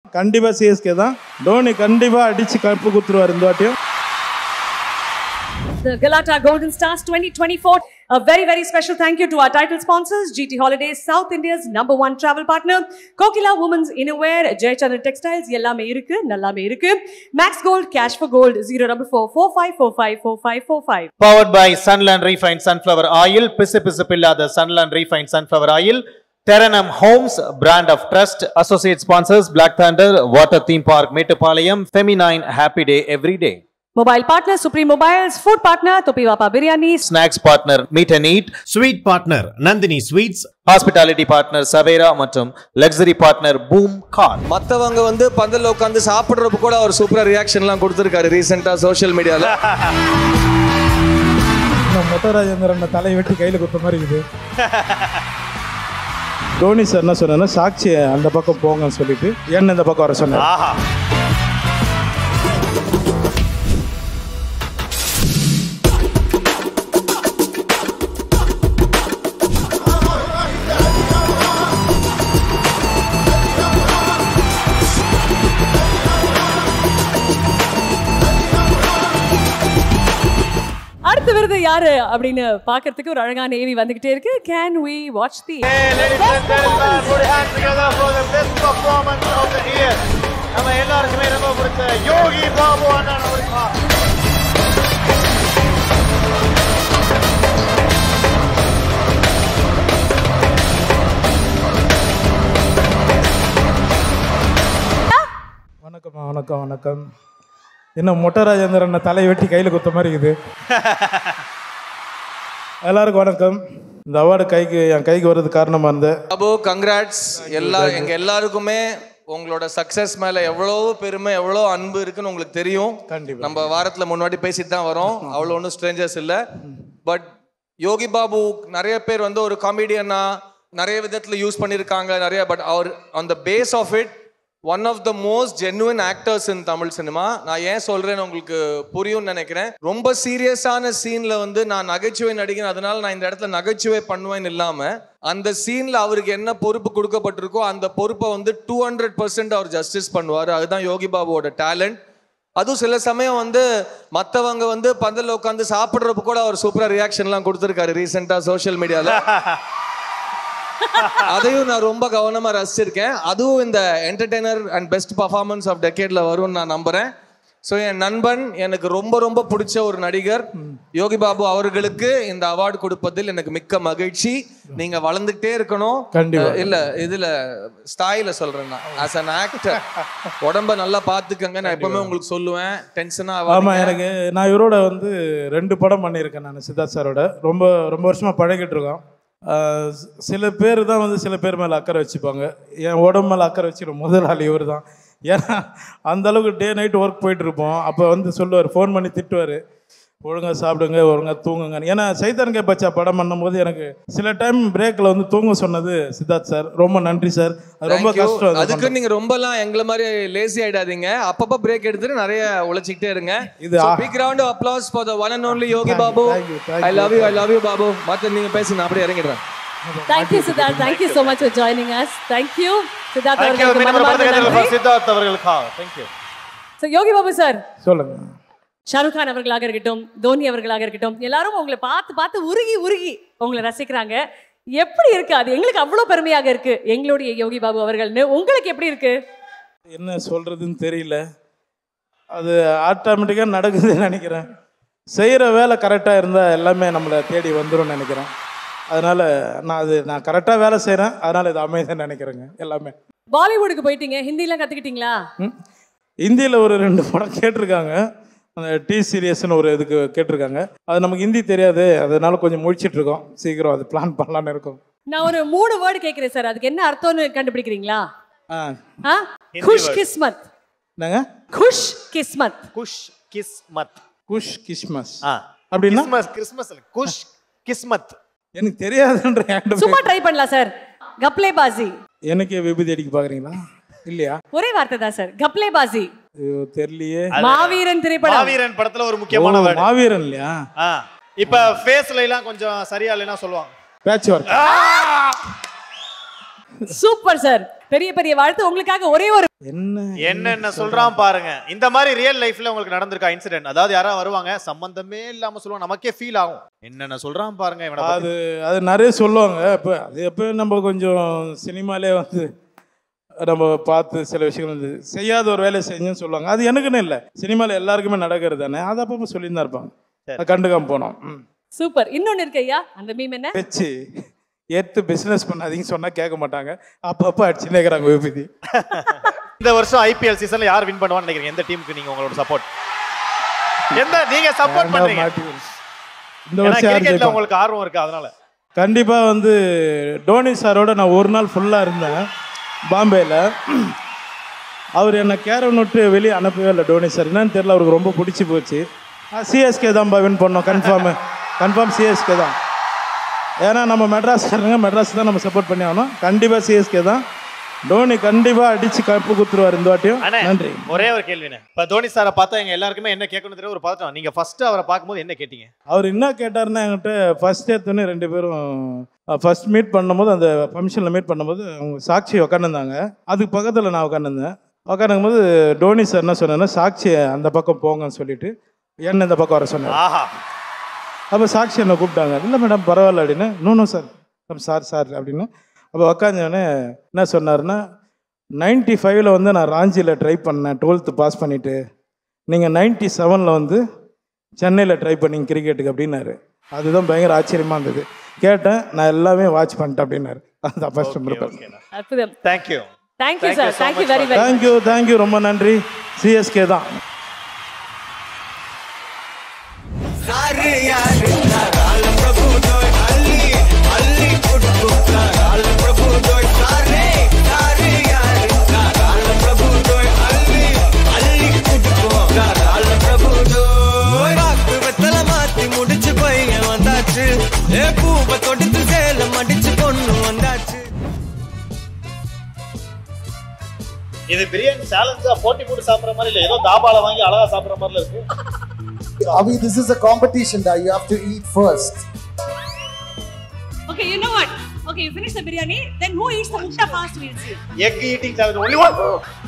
கண்டிப்பாக சிஎஸ்கே தான் தோனி கண்டிப்பாக அடித்து கப்பு குத்துருவார் இந்த வாட்டியும் The Galata Golden Stars 2024. A very, very special thank you to our title sponsors, GT Holidays, South India's number one travel partner, Kokila Women's Innerwear, Jaychandran Textiles, எல்லாமே இருக்கு நல்லாமே இருக்கு Max Gold, Cash for Gold, 04445454545. Powered by Sunland Refined Sunflower Oil, பிசு பிசுப்பில்லாத Sunland Refined Sunflower Oil, Teranum Homes, brand of trust, associate sponsors, Black Thunder, Water Theme Park, Metupalayam, Feminine, Happy Day Every Day. Mobile partner, Supreme Mobiles, food partner, Topi Wapa Biryani, Snacks partner, Meet and Eat, sweet partner Nandini sweets Hospitality partner, Savera மற்றும் Luxury partner, Boom Car. மத்தவங்க வந்து பந்தல்ல உட்காந்து சாப்பிடுறப்ப கூட அவர் சூப்பரா ரியாக்ஷன்லாம் கொடுத்துருக்காரு ரீசெண்டா social மீடியால இந்த மொத்த ராஜேந்திரன் தலை வெட்டி கையில் குத்த மாதிரி இருக்குது தோனி சார் என்ன சொன்னார் சாட்சி அந்த பக்கம் போங்கன்னு சொல்லிட்டு என்ன இந்த பக்கம் வர சொன்னார் ஆஹா அடுத்த விருது யாரு அப்படின்னு பார்க்கிறதுக்கு ஒரு அழகான ஏவி வந்துகிட்டே இருக்கு கேன் we வாட்ச் தி நம்ம எல்லாருக்குமே ரொம்ப பிடிச்ச யோகி பாபு அண்ணன் அவர்கள் வணக்கம்மா வணக்கம் வணக்கம் என்ன மொட்டை ராஜேந்திரன் தலை வெட்டி கையில் குத்த மாதிரி இருக்குது எல்லாருக்கும் வணக்கம் இந்த அவார்டு கைக்கு என் கைக்கு வர்றது காரணமாக இருந்தேன் பாபு கங்க்ராட்ஸ் எல்லா எங்க எல்லாருக்குமே உங்களோட சக்சஸ் மேல எவ்வளோ பெருமை எவ்வளோ அன்பு இருக்குன்னு உங்களுக்கு தெரியும் கண்டிப்பா. நம்ம வாரத்துல முன்னாடி பேசிட்டு தான் வரோம் அவ்வளோ ஒன்றும் ஸ்ட்ரேஞ்சர்ஸ் இல்லை பட் யோகி பாபு நிறைய பேர் வந்து ஒரு காமெடியனா நிறைய விதத்துல யூஸ் பண்ணியிருக்காங்க நிறைய பட் அவர் on the face of it one of the most genuine actors in Tamil cinema நான் ஏன் சொல்றேன்னு உங்களுக்கு புரியும்னு நினைக்கிறேன் ரொம்ப சீரியஸான சீன்ல வந்து நான் நகைச்சுவை நடிகன் அதனால நான் இந்த இடத்துல நகைச்சுவை பண்ணுவேன்னு இல்லாம அந்த சீன்ல அவருக்கு என்ன பொறுப்பு கொடுக்கப்பட்டிருக்கோ அந்த பொறுப்பை வந்து டூ ஹண்ட்ரட் பர்சன்ட் அவர் ஜஸ்டிஸ் பண்ணுவார் அதுதான் யோகி பாபுவோட டேலண்ட் அதுவும் சில சமயம் வந்து மற்றவங்க வந்து பந்தல்ல உட்காந்து சாப்பிட்றப்ப கூட அவர் சூப்பரா ரியாக்ஷன்லாம் கொடுத்துருக்காரு ரீசெண்டா சோஷியல் மீடியால அதையும் நான் ரொம்ப கவனமா ரசிச்சிருக்கேன் அதுவும் இந்த entertainer and best performance of டெக்கேட்ல வரும்னு நான் நம்புறேன் ஸோ என் நண்பன் எனக்கு ரொம்ப ரொம்ப பிடிச்ச ஒரு நடிகர் யோகி பாபு அவர்களுக்கு இந்த அவார்டு கொடுப்பதில் எனக்கு மிக்க மகிழ்ச்சி நீங்க வளர்ந்துகிட்டே இருக்கணும் கண்டிப்பா. அஹ் இல்ல இதுல ஸ்டாயில சொல்றேன் நான் ஆஸ் அன் ஆக்டர் உடம்ப நல்லா பாத்துக்கங்க நான் எப்பவுமே உங்களுக்கு சொல்லுவேன் டென்ஷனா ஆமாம் எனக்கு நான் இவரோட வந்து ரெண்டு படம் பண்ணியிருக்கேன் நான் சித்தார்த் சாரோட ரொம்ப ரொம்ப வருஷமாக பழகிட்டு இருக்கோம் ஆஹ் சி- சில பேர் தான் வந்து சில பேர் மேலே அக்கறை வச்சுப்பாங்க என் உடம்பு மேலே அக்கறை வச்சுக்கிற முதல் ஆள் இவர் தான் ஏன்னா அந்த அளவுக்கு டே நைட் ஒர்க் போயிட்டு இருப்போம் அப்போ வந்து சொல்லுவார் ஃபோன் பண்ணி திட்டுவார் ஒழுங்கா சாப்பிடுங்க ஒழுங்கா தூங்குங்க ஏன்னா சைதான் கே பச்சா படம் பண்ணும்போது எனக்கு சில டைம் பிரேக்கில் வந்து தூங்க சொன்னது சித்தார்த் சார் ரொம்ப நன்றி சார் அது ரொம்ப Thank you. கஷ்டம் அது அதுக்கு நீங்க ரொம்பலாம் எங்களை மாதிரி லேசி ஆயிடாதீங்க அப்பப்ப பிரேக் எடுத்துட்டு நிறைய உழைச்சிக்கிட்டே இருங்க இது So, ஆ- big round of applause for the one and only Yogi Thank you, Babu thank you, thank I love you I love you Babu மத்த நீங்க பேசி நான் அப்படியே இறங்கிடுறேன் Thank you, Siddharth. Thank you so much for joining us. Thank you, Siddharth Thank you. அவர்களுக்கு மீண்டும் ஒரு மனமார்ந்த பதக்கத்தில் நன்றி. சித்தார்த் அவர்களுக்காக Thank you. So, Yogi Babu sir சொல்லுங்க ஷாருக் கான் அவர்களாக இருக்கட்டும் தோனி அவர்களாக இருக்கட்டும் எல்லாரும் உங்களை பார்த்து பார்த்து உருகி உருகி உங்களை ரசிக்கிறாங்க எப்படி இருக்கு அது எங்களுக்கு அவ்வளோ பெருமையாக இருக்கு எங்களுடைய யோகி பாபு அவர்கள்னு உங்களுக்கு எப்படி இருக்கு என்ன சொல்கிறதுன்னு தெரியல அது ஆட்டோமேட்டிக்காக நடக்குதுன்னு நினைக்கிறேன் செய்கிற வேலை கரெக்டாக இருந்தால் எல்லாமே நம்மளை தேடி வந்துரும்னு நினைக்கிறேன் அதனால் நான் அது நான் கரெக்டாக வேலை செய்கிறேன் அதனால் இது அமைதுன்னு நினைக்கிறேங்க எல்லாமே பாலிவுட்டுக்கு போயிட்டீங்க ஹிந்திலாம் கத்துக்கிட்டீங்களா இந்தியில் ஒரு ரெண்டு படம் கேட்டிருக்காங்க அந்த டி சீரியஸ்னு ஒரு இதுக்கு கேட்டிருக்காங்க அது நமக்கு ஹிந்தி தெரியாது அதனால கொஞ்சம் முழிச்சிட்டு இருக்கோம் சீக்கிரம் அது பிளான் பண்ணலான்னு இருக்கோம் நான் ஒரு மூணு வேர்டு கேட்குறேன் சார் அதுக்கு என்ன அர்த்தம்னு கண்டுபிடிக்கிறீங்களா ஆ ஆ குஷ் கிஸ்மத் என்னங்க குஷ் கிஸ்மத் குஷ் கிஸ்மத் குஷ் கிஸ்மஸ் ஆ அப்படின்னா கிறிஸ்மஸ் கிறிஸ்மஸ் இல்ல குஷ் கிஸ்மத் எனக்கு தெரியாதுன்ற என்கிட்ட சும்மா ட்ரை பண்ணலாம் சார் கப்லே பாசி எனக்கே விபூதி அடிக்க பார்க்குறீங்களா இல்லையா ஒரே வார்த்தை தான் சார் கப்லே பாசி ஐயோ தெரியலையே மாவீரன் திரைப்படம் மாவீரன் படத்துல ஒரு முக்கியமான ஓ, வேர்டு மாவீரன் இல்லையா இப்ப ஃபேஸ்ல எல்லாம் கொஞ்சம் சரியா இல்லைன்னா சொல்லுவாங்க பேட்ச் ஒர்க் சூப்பர் சார் பெரிய பெரிய வாழ்த்து உங்களுக்காக ஒரே ஒரு என்ன என்னென்ன சொல்றான் பாருங்க இந்த மாதிரி ரியல் லைஃப்ல உங்களுக்கு நடந்திருக்கா இன்சிடென்ட் அதாவது யாராவது வருவாங்க சம்பந்தமே இல்லாம சொல்லுவாங்க நமக்கே ஃபீல் ஆகும் என்னென்ன சொல்றான் பாருங்க இவனை பத்தி. அது அது நிறைய சொல்லுவாங்க இப்போ அது எப்போ நம்ம கொஞ்சம் சினிமாலே வந்து நம்ம பார்த்து சில விஷயங்கள் வந்து செய்யாத ஒரு வேலையை செஞ்சோன்னு சொல்லுவாங்க அது எனக்குன்னு இல்லை சினிமாவில் எல்லாருக்குமே நடக்கிறது தானே அது அப்பப்போ சொல்லிட்டு தான் இருப்பாங்க அது கண்டுக்காம போனோம் ம். சூப்பர் இன்னொன்னு இருக்கு ஐயா அந்த மீம் என்ன வச்சு ஏற்று பிஸ்னஸ் பண்ணாதீங்கன்னு சொன்னால் கேட்க மாட்டாங்க அப்பப்போ அடிச்சுன்னே இருக்கிறாங்க விபதி இந்த வருஷம் ஐபிஎல் சீசன்ல யார் வின் பண்ணுவான்னு நினைக்கிறீங்க எந்த டீமுக்கு நீங்க உங்களோட சப்போர்ட் எந்த நீங்க சப்போர்ட் பண்றீங்க இந்த ஏன்னா வருஷம் யார் கிரிக்கெட்ல ஜெயிப்பா? உங்களுக்கு ஆர்வம் இருக்கு அதனால கண்டிப்பாக வந்து டோனி சாரோட நான் ஒரு நாள் ஃபுல்லாக இருந்தேன் பாம்பேயில் அவர் என்னை கேரம் விட்டு வெளியே அனுப்பவே இல்லை டோனி சார் என்னன்னு தெரியல அவருக்கு ரொம்ப பிடிச்சி போச்சு சிஎஸ்கே தான் வின் பண்ணோம் கன்ஃபார்மு கன்ஃபார்ம் சிஎஸ்கே தான் ஏன்னா நம்ம மெட்ராஸ் மெட்ராஸ் தான் நம்ம சப்போர்ட் பண்ணி ஆகணும் கண்டிப்பாக சிஎஸ்கே தான் டோனி கண்டிப்பாக அடித்து கப்பு குத்துருவார் இந்த வாட்டியும் அண்ணே, நன்றி ஒரே ஒரு கேள்விண்ணே இப்ப தோனி சாரை பார்த்தா எங்க எல்லாருக்குமே என்ன கேட்கணும் தெரியல ஒரு பதட்டம் நீங்க ஃபர்ஸ்ட் அவரை பார்க்கும்போது என்ன கேட்டீங்க அவர் என்ன கேட்டாருன்னா என்கிட்ட ஃபர்ஸ்ட் எடுத்தோன்னே ரெண்டு பேரும் ஃபர்ஸ்ட் மீட் பண்ணும்போது அந்த ஃபங்க்ஷனில் மீட் பண்ணும்போது அவங்க சாட்சி உக்காந்துருந்தாங்க அதுக்கு பக்கத்தில் நான் உட்காந்துருந்தேன் உட்காந்துக்கும் போது டோனி சார் என்ன சொன்னார்னா சாட்சி அந்த பக்கம் போங்கன்னு சொல்லிட்டு என்ன இந்த பக்கம் வர சொன்னார் ஆஹா அப்போ சாட்சி என்னை கூப்பிட்டாங்க இல்லை மேடம் பரவாயில்ல அப்படின்னு no no sir sir sir அப்படின்னு அப்போ உக்காந்தோடனே என்ன சொன்னார்னா நைன்டி ஃபைவ்ல வந்து நான் ராஞ்சியில் ட்ரை பண்ணேன் டுவெல்த்து பாஸ் பண்ணிவிட்டு நீங்கள் நைன்டி செவனில் வந்து சென்னையில் ட்ரை பண்ணீங்க கிரிக்கெட்டுக்கு அப்படின்னாரு அதுதான் பயங்கர ஆச்சரியமாக இருந்தது கேட்டேன் நான் எல்லாமே வாட்ச் பண்ணிட்டேன் அப்படின்னாரு அதான் ஃபர்ஸ்ட் ப்ரிப்பேர் அற்புதம் thank you thank you Thank you sir so thank you much very for very thank you thank you ரொம்ப நன்றி சிஎஸ்கே தான் மாத்தி முடிச்சு பையன் வந்தாச்சு ஏ பூவை தொடுத்து சேலம் அடிச்சு பொண்ணு வந்தாச்சு இது பிரியாணி சேலஞ்சா போட்டி போட்டு சாப்பிடுற மாதிரி இல்ல ஏதோ தாபால வாங்கி அழகா சாப்பிடுற மாதிரி இருக்கு Avi, this is a competition that you have to eat first. Okay, you know what? Okay, you finish the biryani, then who eats the mutta fast we'll see. Egg eating challenge only one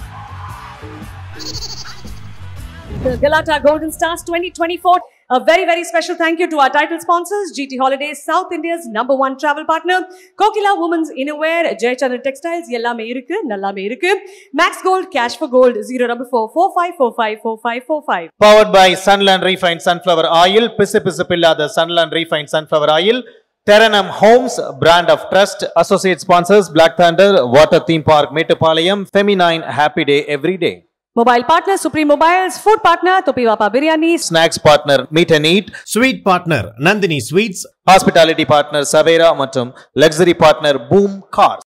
The Galata Golden Stars 2024. A very, very special thank you to our title sponsors, GT Holidays, South India's number one travel partner, Kokila Women's Innerwear, Jayachandra Textiles, எல்லாமே இருக்கு நல்லாமே இருக்கு Max Gold, Cash for Gold, 04445454545. Powered by Sunland refine sunflower oil பிசு பிசுப்பில்லாத Sunland refine sunflower oil டெரனம் homes brand of trust associate sponsors Black Thunder water theme park Mettupalayam feminine happy day every day Mobile partner, Supreme Mobiles, food partner, Topi Vapa Biryani, snacks partner meet and eat sweet partner Nandini sweets hospitality partner Savera மற்றும் luxury partner boom car